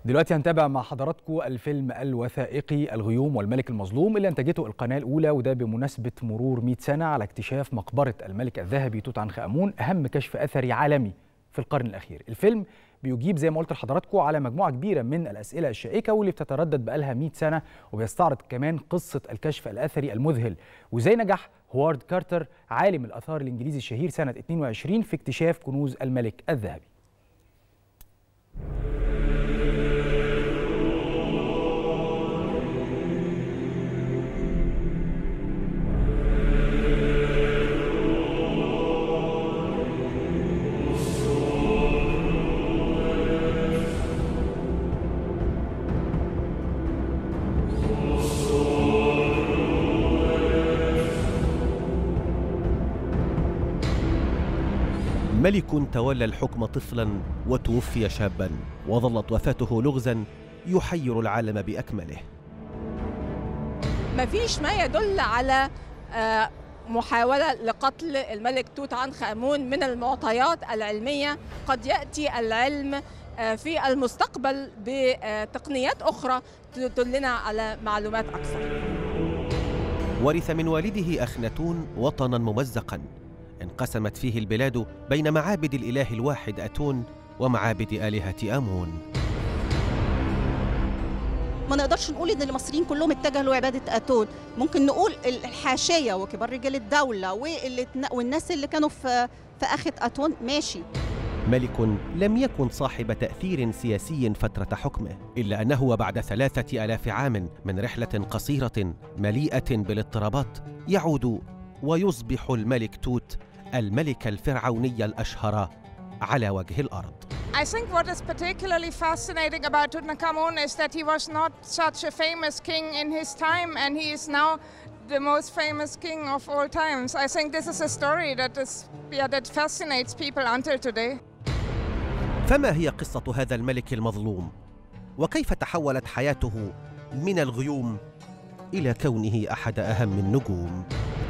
دلوقتي هنتابع مع حضراتكم الفيلم الوثائقي الغيوم والملك المظلوم اللي انتجته القناه الاولى وده بمناسبه مرور 100 سنه على اكتشاف مقبره الملك الذهبي توت عنخ امون اهم كشف اثري عالمي في القرن الاخير. الفيلم بيجيب زي ما قلت لحضراتكم على مجموعه كبيره من الاسئله الشائكه واللي بتتردد بقالها 100 سنه وبيستعرض كمان قصه الكشف الاثري المذهل وازاي نجح هوارد كارتر عالم الاثار الانجليزي الشهير سنه 22 في اكتشاف كنوز الملك الذهبي. ملك تولى الحكم طفلا وتوفي شابا وظلت وفاته لغزا يحير العالم باكمله ما فيش ما يدل على آه، محاولة لقتل الملك توت عنخ آمون من المعطيات العلمية قد يأتي العلم آه، في المستقبل بتقنيات أخرى تدلنا على معلومات أكثر ورث من والده اخناتون وطنا ممزقا انقسمت فيه البلاد بين معابد الاله الواحد اتون ومعابد الهه امون ما نقدرش نقول ان المصريين كلهم اتجهوا لعباده اتون ممكن نقول الحاشيه وكبار رجال الدوله والناس اللي كانوا في في اخت اتون ماشي ملك لم يكن صاحب تأثير سياسي فترة حكمه إلا أنه وبعد ثلاثة آلاف عام من رحلة قصيرة مليئة بالاضطرابات يعود ويصبح الملك توت الملك الفرعوني الأشهر على وجه الأرض I think what is particularly fascinating about Tutankhamun is that he was not such a famous king in his time and he is now the most famous king of all times. I think this is a story that is yeah, that fascinates people until today. فما هي قصة هذا الملك المظلوم؟ وكيف تحولت حياته من الغيوم إلى كونه أحد أهم النجوم؟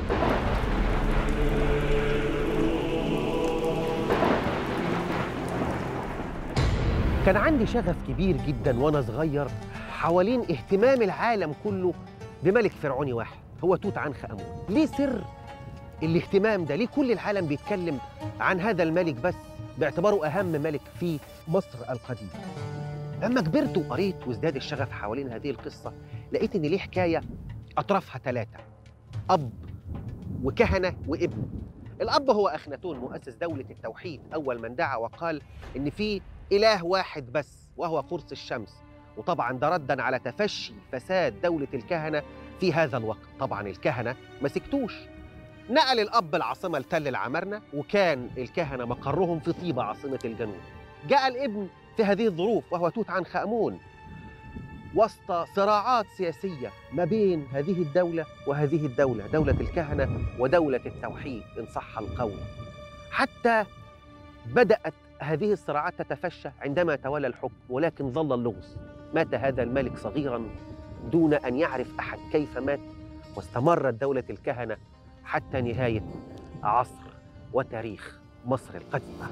كان عندي شغف كبير جدا وانا صغير حوالين اهتمام العالم كله بملك فرعوني واحد هو توت عنخ امون ليه سر الاهتمام ده ليه كل العالم بيتكلم عن هذا الملك بس باعتباره اهم ملك في مصر القديمه لما كبرت وقريت وازداد الشغف حوالين هذه القصه لقيت ان ليه حكايه اطرافها ثلاثه اب وكهنه وابن الاب هو اخناتون مؤسس دوله التوحيد اول من دعا وقال ان في إله واحد بس وهو قرص الشمس وطبعا ده ردا على تفشي فساد دولة الكهنة في هذا الوقت طبعا الكهنة ما سكتوش نقل الأب العاصمة لتل العمارنة وكان الكهنة مقرهم في طيبة عاصمة الجنوب جاء الابن في هذه الظروف وهو توت عنخ آمون وسط صراعات سياسية ما بين هذه الدولة وهذه الدولة دولة الكهنة ودولة التوحيد إن صح القول حتى بدأت هذه الصراعات تتفشى عندما تولى الحكم ولكن ظل اللغز مات هذا الملك صغيرا دون ان يعرف احد كيف مات واستمرت دوله الكهنه حتى نهايه عصر وتاريخ مصر القديمه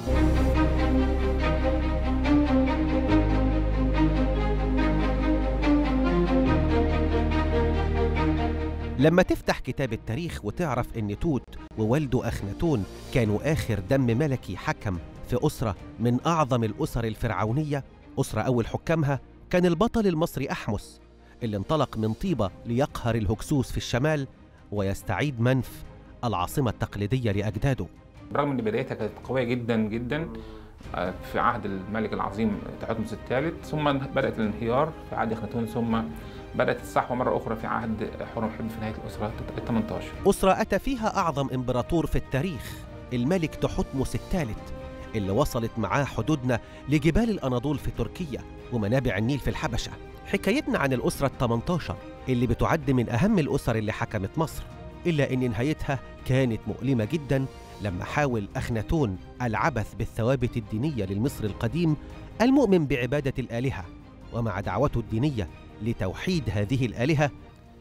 لما تفتح كتاب التاريخ وتعرف ان توت ووالده اخناتون كانوا اخر دم ملكي حكم في أسرة من أعظم الأسر الفرعونية أسرة أول حكامها كان البطل المصري أحمس اللي انطلق من طيبة ليقهر الهكسوس في الشمال ويستعيد منف العاصمة التقليدية لأجداده برغم ان بدايتها كانت قويه جدا جدا في عهد الملك العظيم تحتمس الثالث ثم بدات الانهيار في عهد اخناتون ثم بدات الصحوه مره اخرى في عهد حرم حب في نهايه الاسره ال 18 أسرة أتى فيها أعظم إمبراطور في التاريخ الملك تحتمس الثالث اللي وصلت معاه حدودنا لجبال الأناضول في تركيا ومنابع النيل في الحبشة حكايتنا عن الأسرة ال18 اللي بتعد من أهم الأسر اللي حكمت مصر إلا أن نهايتها كانت مؤلمة جدا لما حاول أخناتون العبث بالثوابت الدينية للمصر القديم المؤمن بعبادة الآلهة ومع دعوته الدينية لتوحيد هذه الآلهة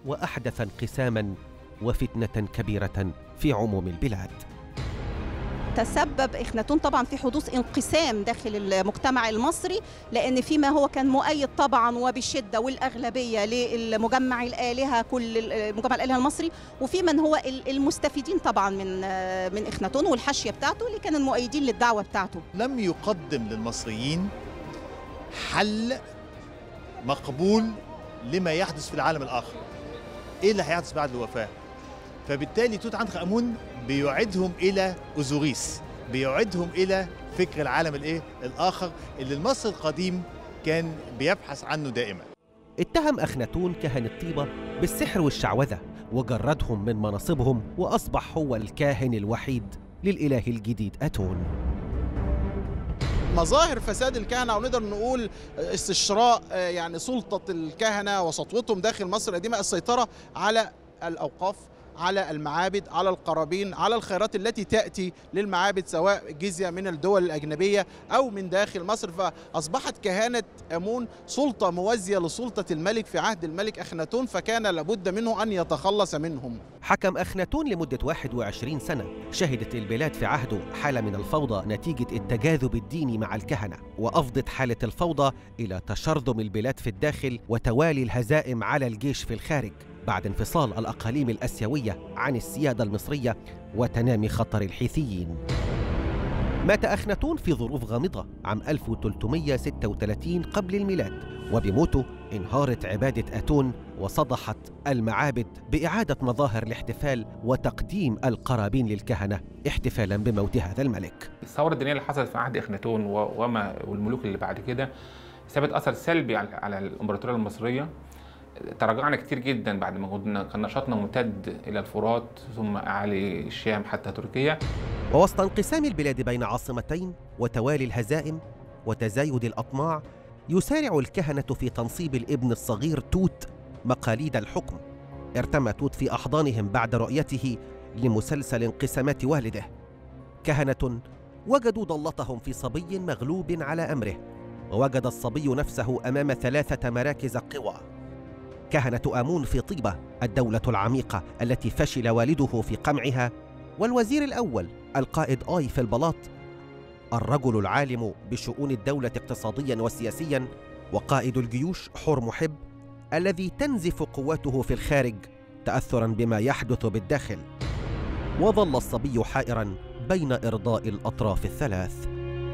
وأحدث انقساما وفتنة كبيرة في عموم البلاد تسبب اخناتون طبعا في حدوث انقسام داخل المجتمع المصري لان فيما هو كان مؤيد طبعا وبشده والاغلبيه للمجمع الالهه كل مجمع الالهه المصري وفي من هو المستفيدين طبعا من من اخناتون والحاشيه بتاعته اللي كانوا مؤيدين للدعوه بتاعته لم يقدم للمصريين حل مقبول لما يحدث في العالم الاخر ايه اللي هيحدث بعد الوفاه فبالتالي توت عنخ امون بيعيدهم الى اوزوريس بيعيدهم الى فكر العالم الايه الاخر اللي المصري القديم كان بيبحث عنه دائما اتهم أخناتون كهنة طيبة بالسحر والشعوذة وجردهم من مناصبهم وأصبح هو الكاهن الوحيد للإله الجديد أتون مظاهر فساد الكهنه او نقدر نقول استشراء يعني سلطه الكهنه وسطوتهم داخل مصر القديمه السيطره على الاوقاف على المعابد على القرابين على الخيرات التي تأتي للمعابد سواء جزية من الدول الأجنبية أو من داخل مصر فأصبحت كهانة أمون سلطة موازية لسلطة الملك في عهد الملك أخناتون فكان لابد منه أن يتخلص منهم حكم أخناتون لمدة 21 سنة شهدت البلاد في عهده حالة من الفوضى نتيجة التجاذب الديني مع الكهنة وأفضت حالة الفوضى إلى تشرذم البلاد في الداخل وتوالي الهزائم على الجيش في الخارج بعد انفصال الأقاليم الأسيوية عن السيادة المصرية وتنامي خطر الحيثيين مات أخناتون في ظروف غامضة عام 1336 قبل الميلاد وبموته انهارت عبادة أتون وصدحت المعابد بإعادة مظاهر الاحتفال وتقديم القرابين للكهنة احتفالا بموت هذا الملك الثورة الدينية اللي حصلت في عهد إخناتون وما والملوك اللي بعد كده سابت أثر سلبي على الإمبراطورية المصرية تراجعنا كتير جدا بعد ما كنا كان نشاطنا ممتد الى الفرات ثم اعالي الشام حتى تركيا ووسط انقسام البلاد بين عاصمتين وتوالي الهزائم وتزايد الاطماع يسارع الكهنه في تنصيب الابن الصغير توت مقاليد الحكم ارتمى توت في احضانهم بعد رؤيته لمسلسل انقسامات والده كهنه وجدوا ضلتهم في صبي مغلوب على امره ووجد الصبي نفسه امام ثلاثه مراكز قوى كهنة آمون في طيبة الدولة العميقة التي فشل والده في قمعها والوزير الأول القائد آي في البلاط الرجل العالم بشؤون الدولة اقتصاديا وسياسيا وقائد الجيوش حور محب الذي تنزف قواته في الخارج تأثرا بما يحدث بالداخل وظل الصبي حائرا بين إرضاء الأطراف الثلاث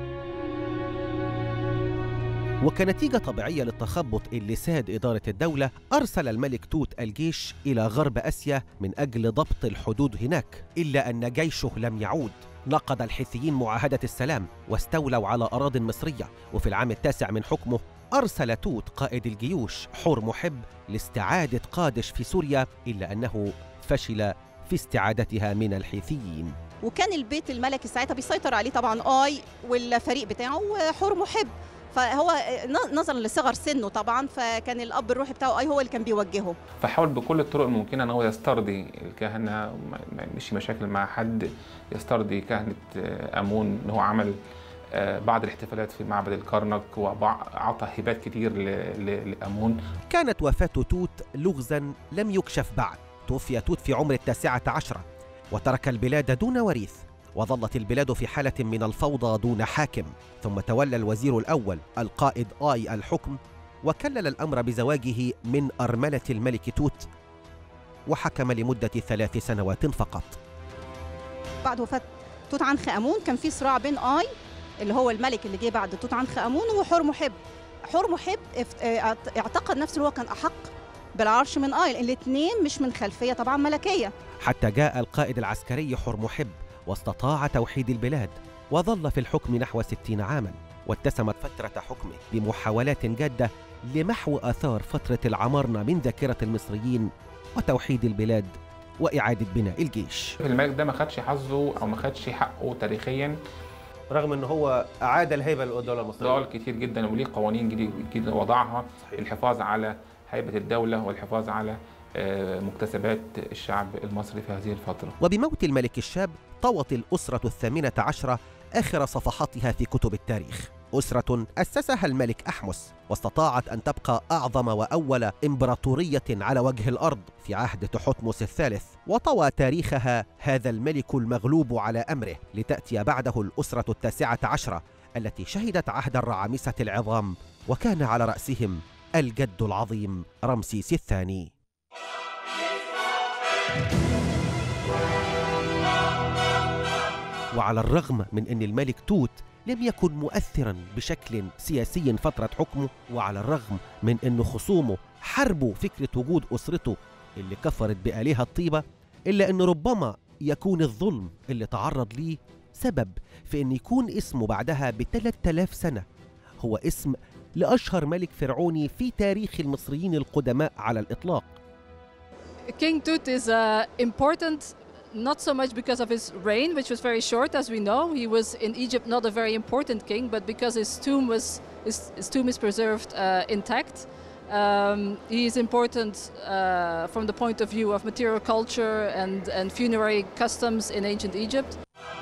وكنتيجة طبيعية للتخبط اللي ساد إدارة الدولة أرسل الملك توت الجيش إلى غرب آسيا من أجل ضبط الحدود هناك إلا أن جيشه لم يعود نقض الحيثيين معاهدة السلام واستولوا على أراضٍ مصرية وفي العام التاسع من حكمه أرسل توت قائد الجيوش حور محب لاستعادة قادش في سوريا إلا أنه فشل في استعادتها من الحيثيين وكان البيت الملكي ساعتها بيسيطر عليه طبعا آي والفريق بتاعه حور محب فهو نظرا لصغر سنه طبعا فكان الاب الروحي بتاعه اي هو اللي كان بيوجهه فحاول بكل الطرق الممكنه ان هو يسترضي الكهنه ما يمشي مشاكل مع حد يسترضي كهنه امون ان هو عمل بعض الاحتفالات في معبد الكرنك وأعطى هبات كتير لأمون كانت وفاة توت لغزا لم يكشف بعد توفي توت في عمر التاسعة عشرة وترك البلاد دون وريث وظلت البلاد في حالة من الفوضى دون حاكم ثم تولى الوزير الأول القائد آي الحكم وكلل الأمر بزواجه من أرملة الملك توت وحكم لمدة ثلاث سنوات فقط بعد وفاة توت عنخ آمون كان في صراع بين آي اللي هو الملك اللي جه بعد توت عنخ آمون وحور محب حور محب اعتقد نفسه هو كان أحق بالعرش من آي الاثنين مش من خلفية طبعا ملكية حتى جاء القائد العسكري حور محب واستطاع توحيد البلاد وظل في الحكم نحو ستين عاما واتسمت فترة حكمه بمحاولات جادة لمحو آثار فترة العمارنة من ذاكرة المصريين وتوحيد البلاد وإعادة بناء الجيش الملك ده ما خدش حظه أو ما خدش حقه تاريخيا رغم ان هو اعاد الهيبه للدوله المصريه دول كتير جدا وليه قوانين جديده وضعها للحفاظ على هيبه الدوله والحفاظ على مكتسبات الشعب المصري في هذه الفترة وبموت الملك الشاب طوت الأسرة الثامنة عشرة آخر صفحاتها في كتب التاريخ أسرة أسسها الملك أحمس واستطاعت أن تبقى أعظم وأول إمبراطورية على وجه الأرض في عهد تحتمس الثالث وطوى تاريخها هذا الملك المغلوب على أمره لتأتي بعده الأسرة التاسعة عشرة التي شهدت عهد الرعامسة العظام وكان على رأسهم الجد العظيم رمسيس الثاني وعلى الرغم من أن الملك توت لم يكن مؤثرا بشكل سياسي فترة حكمه وعلى الرغم من أن خصومه حاربوا فكرة وجود أسرته اللي كفرت بآلهة الطيبة إلا أن ربما يكون الظلم اللي تعرض ليه سبب في أن يكون اسمه بعدها ب 3000 سنة هو اسم لأشهر ملك فرعوني في تاريخ المصريين القدماء على الإطلاق King Tut is uh, important not so much because of his reign, which was very short, as we know. He was in Egypt not a very important king, but because his tomb was his, his tomb is preserved uh, intact. Um, he is important uh, from the point of view of material culture and, and funerary customs in ancient Egypt.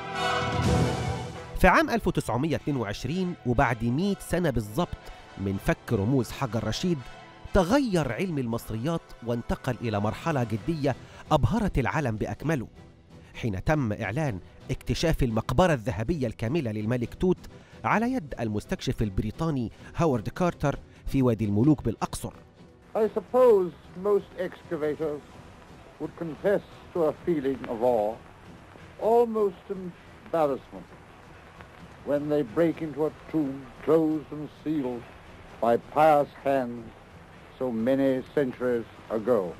في عام 1922 وبعد 100 سنة بالضبط من فك رموز حجر رشيد تغير علم المصريات وانتقل إلى مرحلة جدية أبهرت العالم بأكمله حين تم إعلان اكتشاف المقبرة الذهبية الكاملة للملك توت على يد المستكشف البريطاني هاورد كارتر في وادي الملوك بالأقصر I suppose most excavators would confess to a feeling of awe, almost embarrassment, when they break into a tomb closed and sealed by pious hands so many centuries ago.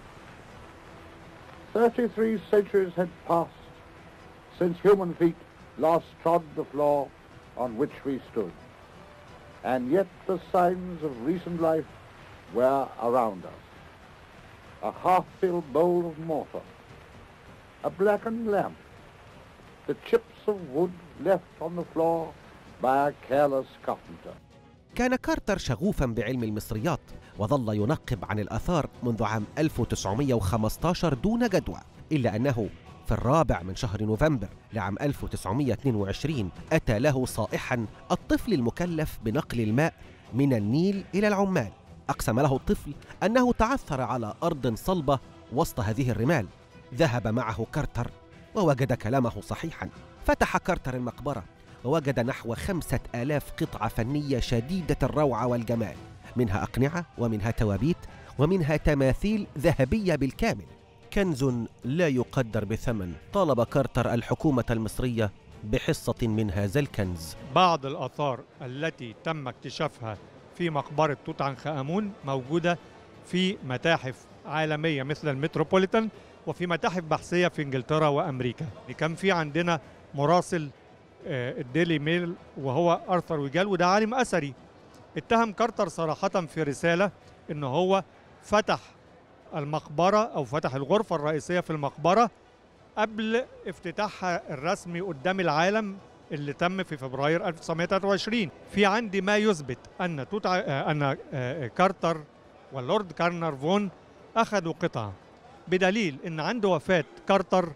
Thirty-three centuries had passed since human feet last trod the floor on which we stood, and yet the signs of recent life were around us. A half-filled bowl of mortar, a blackened lamp, the chips of wood left on the floor by a careless carpenter. كان كارتر شغوفا بعلم المصريات وظل ينقب عن الآثار منذ عام 1915 دون جدوى إلا أنه في الرابع من شهر نوفمبر لعام 1922 أتى له صائحا الطفل المكلف بنقل الماء من النيل إلى العمال أقسم له الطفل أنه تعثر على أرض صلبة وسط هذه الرمال ذهب معه كارتر ووجد كلامه صحيحا فتح كارتر المقبرة ووجد نحو خمسة آلاف قطعة فنية شديدة الروعة والجمال منها أقنعة ومنها توابيت ومنها تماثيل ذهبية بالكامل كنز لا يقدر بثمن طالب كارتر الحكومة المصرية بحصة من هذا الكنز بعض الآثار التي تم اكتشافها في مقبرة توت عنخ آمون موجودة في متاحف عالمية مثل المتروبوليتان وفي متاحف بحثية في إنجلترا وأمريكا كان في عندنا مراسل آه، الديلي ميل وهو أرثر ويجال وده عالم أثري اتهم كارتر صراحة في رسالة إن هو فتح المقبرة أو فتح الغرفة الرئيسية في المقبرة قبل افتتاحها الرسمي قدام العالم اللي تم في فبراير 1923 في عندي ما يثبت أن توت ع- آه، أن آه، كارتر واللورد كارنرفون أخذوا قطعة بدليل أن عند وفاة كارتر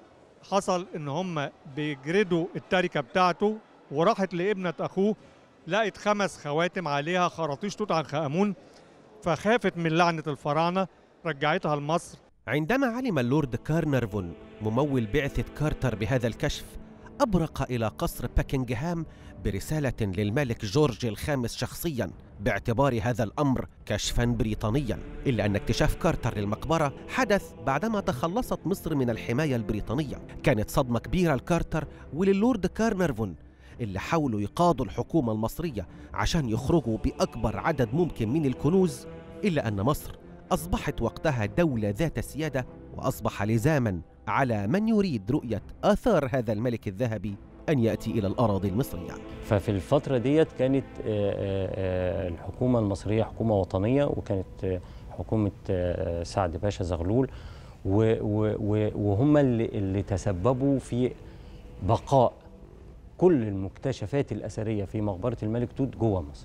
حصل ان هم بيجردوا التركه بتاعته وراحت لابنه اخوه لقت خمس خواتم عليها خراطيش توت عنخ امون فخافت من لعنه الفراعنه رجعتها لمصر عندما علم اللورد كارنرفون ممول بعثة كارتر بهذا الكشف أبرق إلى قصر باكنغهام برسالة للملك جورج الخامس شخصيا باعتبار هذا الأمر كشفا بريطانيا إلا أن اكتشاف كارتر للمقبرة حدث بعدما تخلصت مصر من الحماية البريطانية كانت صدمة كبيرة لكارتر وللورد كارنرفون اللي حاولوا يقاضوا الحكومة المصرية عشان يخرجوا بأكبر عدد ممكن من الكنوز إلا أن مصر أصبحت وقتها دولة ذات سيادة وأصبح لزاما على من يريد رؤية آثار هذا الملك الذهبي أن يأتي إلى الأراضي المصرية ففي الفترة ديت كانت آه، آه، آه، الحكومة المصرية حكومة وطنية وكانت آه، حكومة آه، سعد باشا زغلول و- و- و- وهم اللي, اللي تسببوا في بقاء كل المكتشفات الأثرية في مقبرة الملك توت جوه مصر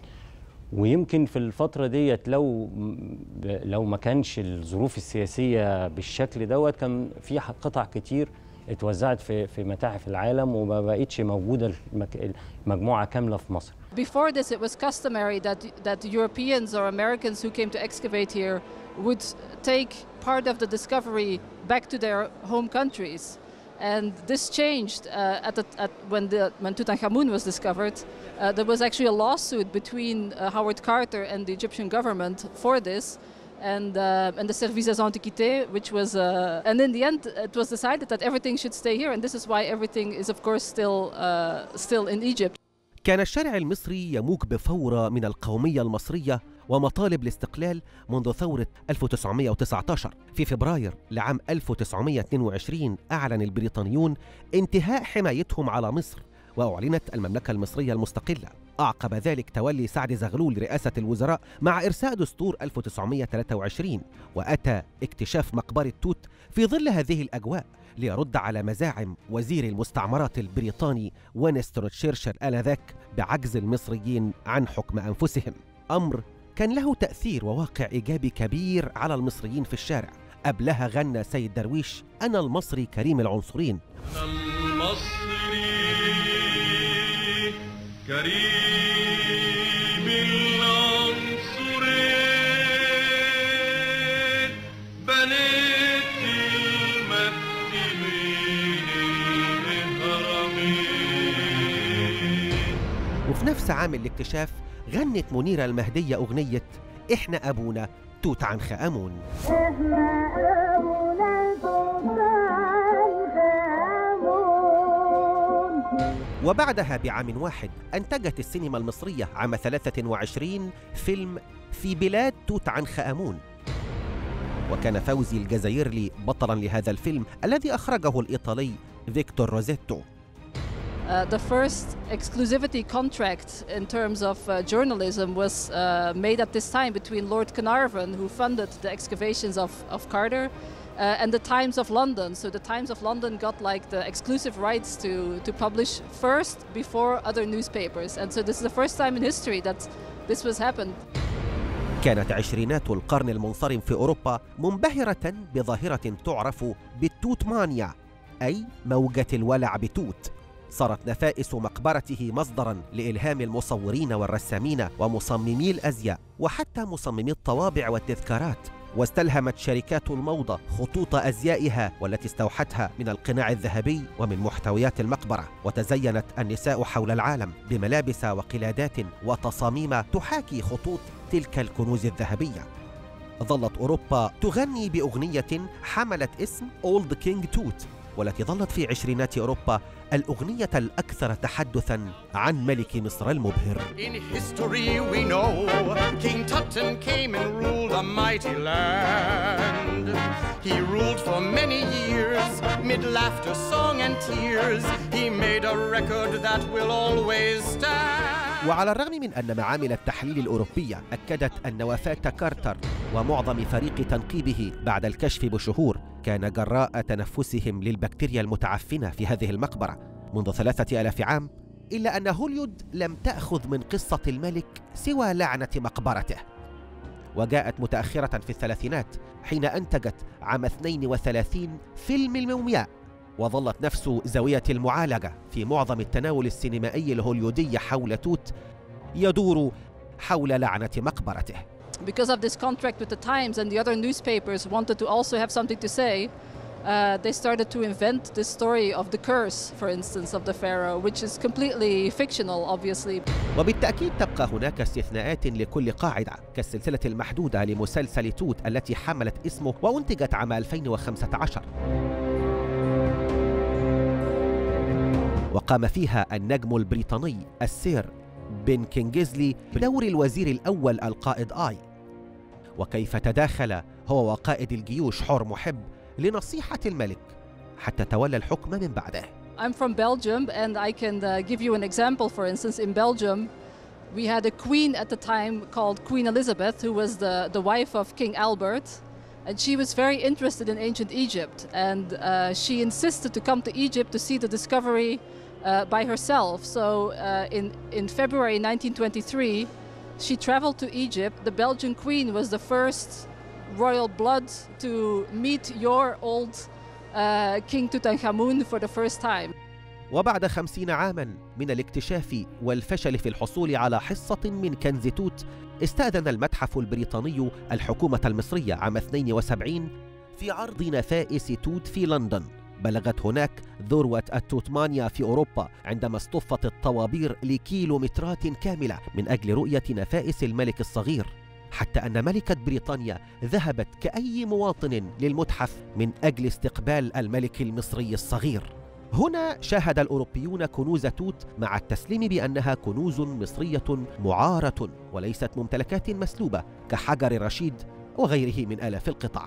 ويمكن في الفترة ديت لو لو ما كانش الظروف السياسية بالشكل دوت كان في ح- قطع كتير اتوزعت في في متاحف العالم وما بقتش موجوده المك- المجموعه كامله في مصر Before this, it was customary that, that Europeans or Americans who came to excavate here would take part of the discovery back to their home countries. And this changed uh, at the, at when, the, when Tutankhamun was discovered. Uh, there was actually a lawsuit between uh, Howard Carter and the Egyptian government for this. And, uh, and the Service des Antiquités, which was, uh, and in the end, it was decided that everything should stay here, and this is why everything is, of course, still, uh, still in Egypt. كان الشارع المصري يموج بفورة من القومية المصرية ومطالب الاستقلال منذ ثورة 1919 في فبراير لعام 1922 أعلن البريطانيون انتهاء حمايتهم على مصر وأعلنت المملكة المصرية المستقلة أعقب ذلك تولي سعد زغلول رئاسة الوزراء مع إرساء دستور 1923 وأتى اكتشاف مقبرة توت في ظل هذه الأجواء ليرد على مزاعم وزير المستعمرات البريطاني وينستون تشرشل آنذاك بعجز المصريين عن حكم أنفسهم أمر كان له تأثير وواقع إيجابي كبير على المصريين في الشارع قبلها غنى سيد درويش أنا المصري كريم العنصرين المصري كريم العنصرين بنيت المجد بين الهرمين وفي نفس عام الاكتشاف غنت منيرة المهدية أغنية إحنا أبونا توت عنخ آمون وبعدها بعام واحد أنتجت السينما المصرية عام 23 فيلم في بلاد توت عنخ آمون وكان فوزي الجزائري بطلا لهذا الفيلم الذي أخرجه الإيطالي فيكتور روزيتو Uh, the first exclusivity contract in terms of uh, journalism was uh, made at this time between Lord Carnarvon, who funded the excavations of, of Carter, uh, and the Times of London. So the Times of London got like the exclusive rights to, to publish first before other newspapers. And so this is the first time in history that this was happened. كانت عشرينات القرن المنصرم في أوروبا منبهرة بظاهرة تعرف بالتوتمانيا أي موجة الولع بتوت صارت نفائس مقبرته مصدرا لإلهام المصورين والرسامين ومصممي الأزياء وحتى مصممي الطوابع والتذكارات واستلهمت شركات الموضة خطوط أزيائها والتي استوحتها من القناع الذهبي ومن محتويات المقبرة وتزينت النساء حول العالم بملابس وقلادات وتصاميم تحاكي خطوط تلك الكنوز الذهبية ظلت أوروبا تغني بأغنية حملت اسم أولد كينج توت والتي ظلت في عشرينات أوروبا الأغنية الأكثر تحدثا عن ملك مصر المبهر In history we know King Tutton came and ruled a mighty land. He ruled for many years, mid laughter, song, and tears. He made a record that will always stand. وعلى الرغم من أن معامل التحليل الأوروبية أكدت أن وفاة كارتر ومعظم فريق تنقيبه بعد الكشف بشهور كان جراء تنفسهم للبكتيريا المتعفنة في هذه المقبرة منذ ثلاثة ألاف عام إلا أن هوليود لم تأخذ من قصة الملك سوى لعنة مقبرته وجاءت متأخرة في الثلاثينات حين أنتجت عام 32 فيلم المومياء وظلت نفس زاوية المعالجة في معظم التناول السينمائي الهوليودي حول توت يدور حول لعنة مقبرته Because of this contract with the Times and the other newspapers wanted to also have something to say, uh, they started to invent this story of the curse, for instance, of the pharaoh, which is completely fictional, obviously. وبالتأكيد تبقى هناك استثناءات لكل قاعدة كالسلسلة المحدودة لمسلسل توت التي حملت اسمه وأنتجت عام 2015 وقام فيها النجم البريطاني السير بن كينجزلي بدور الوزير الأول القائد آي وكيف تداخل هو وقائد الجيوش حور محب لنصيحة الملك حتى تولى الحكم من بعده I'm from Belgium, and I can uh, give you an example. For instance, in Belgium, we had a queen at the time called Queen Elizabeth, who was the, the wife of King Albert. And she was very interested in ancient Egypt. And uh, she insisted to come to Egypt to see the discovery uh, by herself. So uh, in, in February 1923, she traveled to Egypt. The Belgian queen was the first royal blood to meet your old uh, King Tutankhamun for the first time. وبعد خمسين عاما من الاكتشاف والفشل في الحصول على حصة من كنز توت استأذن المتحف البريطاني الحكومة المصرية عام 72 في عرض نفائس توت في لندن بلغت هناك ذروة التوتمانيا في أوروبا عندما اصطفت الطوابير لكيلومترات كاملة من أجل رؤية نفائس الملك الصغير حتى أن ملكة بريطانيا ذهبت كأي مواطن للمتحف من أجل استقبال الملك المصري الصغير هنا شاهد الأوروبيون كنوز توت مع التسليم بأنها كنوز مصرية معارة وليست ممتلكات مسلوبة كحجر رشيد وغيره من آلاف القطع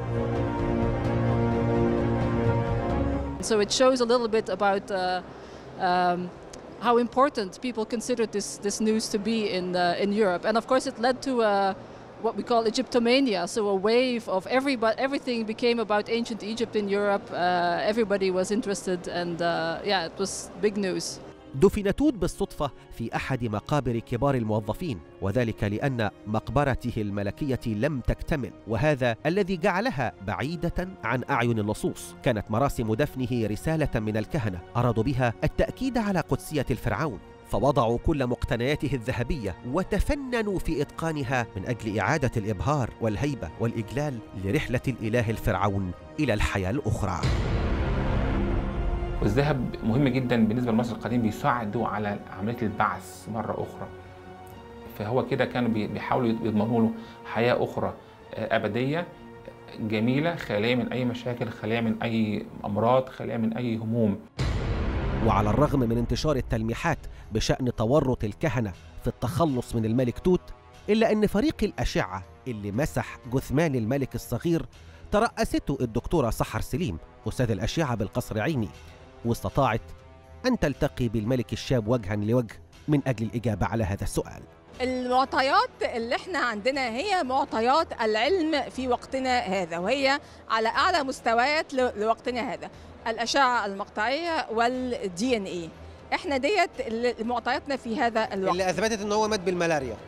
So it shows a little bit about uh, um, how important people considered this, this news to be in, uh, in Europe. And of course, it led to uh, what we call Egyptomania, so a wave of everybody, everything became about ancient Egypt in Europe. Uh, everybody was interested, and uh, yeah, it was big news. دفن توت بالصدفة في أحد مقابر كبار الموظفين وذلك لأن مقبرته الملكية لم تكتمل وهذا الذي جعلها بعيدة عن أعين اللصوص كانت مراسم دفنه رسالة من الكهنة أرادوا بها التأكيد على قدسية الفرعون فوضعوا كل مقتنياته الذهبية وتفننوا في إتقانها من أجل إعادة الإبهار والهيبة والإجلال لرحلة الإله الفرعون إلى الحياة الأخرى والذهب مهم جدا بالنسبه لمصر القديم بيساعدوا على عمليه البعث مره اخرى فهو كده كانوا بي- بيحاولوا يضمنوا له حياه اخرى آه، ابديه جميله خاليه من اي مشاكل خاليه من اي امراض خاليه من اي هموم وعلى الرغم من انتشار التلميحات بشأن تورط الكهنة في التخلص من الملك توت إلا أن فريق الأشعة اللي مسح جثمان الملك الصغير ترأسته الدكتورة سحر سليم أستاذ الأشعة بالقصر عيني واستطاعت أن تلتقي بالملك الشاب وجها لوجه من أجل الإجابة على هذا السؤال المعطيات اللي احنا عندنا هي معطيات العلم في وقتنا هذا وهي على اعلى مستويات ل- لوقتنا هذا الاشعه المقطعيه والدي ان اي احنا ديت اللي- معطياتنا في هذا الوقت اللي أثبتت أن هو مات بالملاريا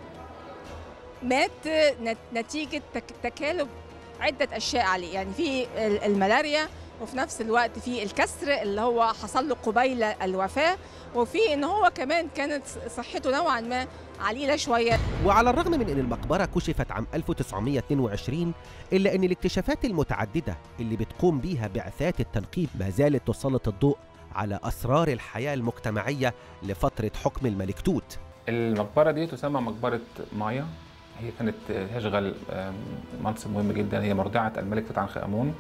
مات نت- نتيجه تك- تكالب عده اشياء عليه يعني في ال- الملاريا وفي نفس الوقت في الكسر اللي هو حصل له قبيل الوفاه وفي ان هو كمان كانت صحته نوعا ما عليله شويه وعلى الرغم من أن المقبرة كشفت عام 1922 إلا أن الاكتشافات المتعددة اللي بتقوم بيها بعثات التنقيب ما زالت تسلط الضوء على أسرار الحياة المجتمعية لفترة حكم الملك توت المقبره دي تسمى مقبره مايا هي كانت تشغل آم، منصب مهم جدا هي مرضعه الملك توت عنخ امون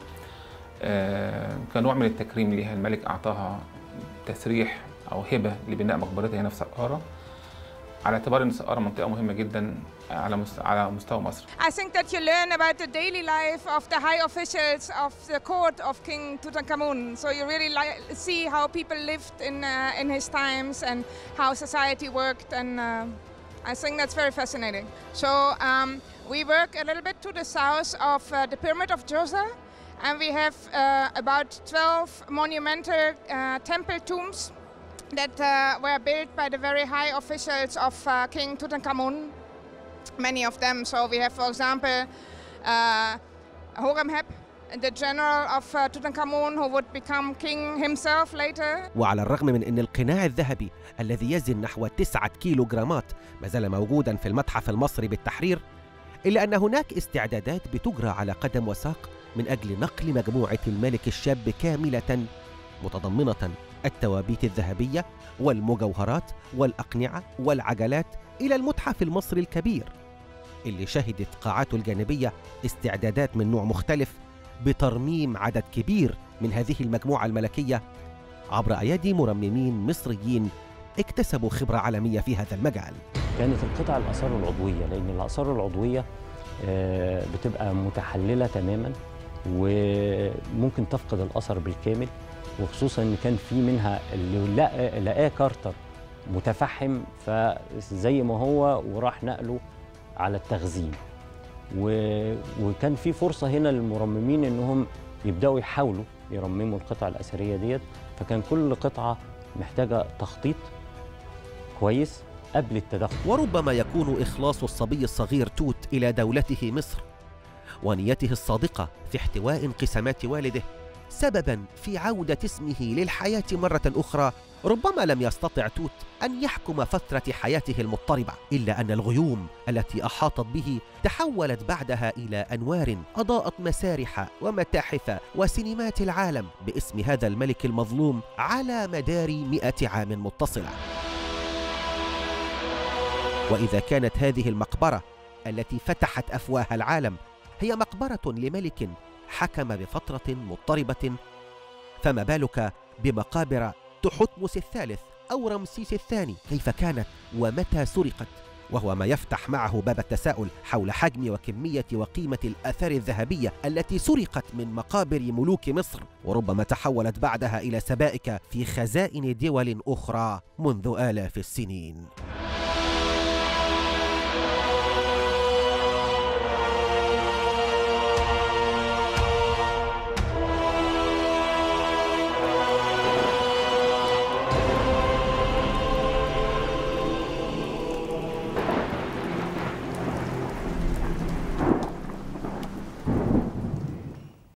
آه، كنوع من التكريم ليها الملك اعطاها تسريح او هبه لبناء مقبرتها هنا في سقاره على اعتبار ان سقاره منطقه مهمه جدا على مست- على مستوى مصر I think that you learn about the daily life of the high officials of the court of King Tutankhamun. So you really li- see how people lived in uh, in his times and how society worked, and uh, I think that's very fascinating. So um, we work a little bit to the south of uh, the pyramid of Djoser, and we have uh, about 12 monumental uh, temple tombs that uh, were built by the very high officials of uh, King Tutankhamun many of them. So we have, for example, uh, Horemheb, the general of uh, Tutankhamun, who would become king himself later. وعلى الرغم من أن القناع الذهبي الذي يزن نحو تسعة كيلو جرامات ما زال موجودا في المتحف المصري بالتحرير إلا أن هناك استعدادات بتجرى على قدم وساق من أجل نقل مجموعة الملك الشاب كاملة متضمنة التوابيت الذهبية والمجوهرات والأقنعة والعجلات إلى المتحف المصري الكبير اللي شهدت قاعاته الجانبية استعدادات من نوع مختلف بترميم عدد كبير من هذه المجموعة الملكية عبر أيادي مرممين مصريين اكتسبوا خبرة عالمية في هذا المجال كانت القطع الآثار العضوية لأن الآثار العضوية آه، بتبقى متحللة تماما وممكن تفقد الأثر بالكامل وخصوصا إن كان في منها اللي لقى لقاه كارتر متفحم فزي ما هو وراح نقله على التخزين و... وكان في فرصة هنا للمرممين إنهم يبدأوا يحاولوا يرمموا القطع الأثرية ديت فكان كل قطعة محتاجة تخطيط كويس قبل التدخل وربما يكون إخلاص الصبي الصغير توت إلى دولته مصر ونيته الصادقة في احتواء انقسامات والده سببا في عودة اسمه للحياة مرة أخرى ربما لم يستطع توت أن يحكم فترة حياته المضطربة إلا أن الغيوم التي أحاطت به تحولت بعدها إلى أنوار أضاءت مسارح ومتاحف وسينمات العالم باسم هذا الملك المظلوم على مدار مئة عام متصلة وإذا كانت هذه المقبرة التي فتحت أفواه العالم هي مقبرة لملك حكم بفترة مضطربة فما بالك بمقابر تحتمس الثالث أو رمسيس الثاني كيف كانت ومتى سرقت وهو ما يفتح معه باب التساؤل حول حجم وكمية وقيمة الآثار الذهبية التي سرقت من مقابر ملوك مصر وربما تحولت بعدها إلى سبائك في خزائن دول أخرى منذ آلاف السنين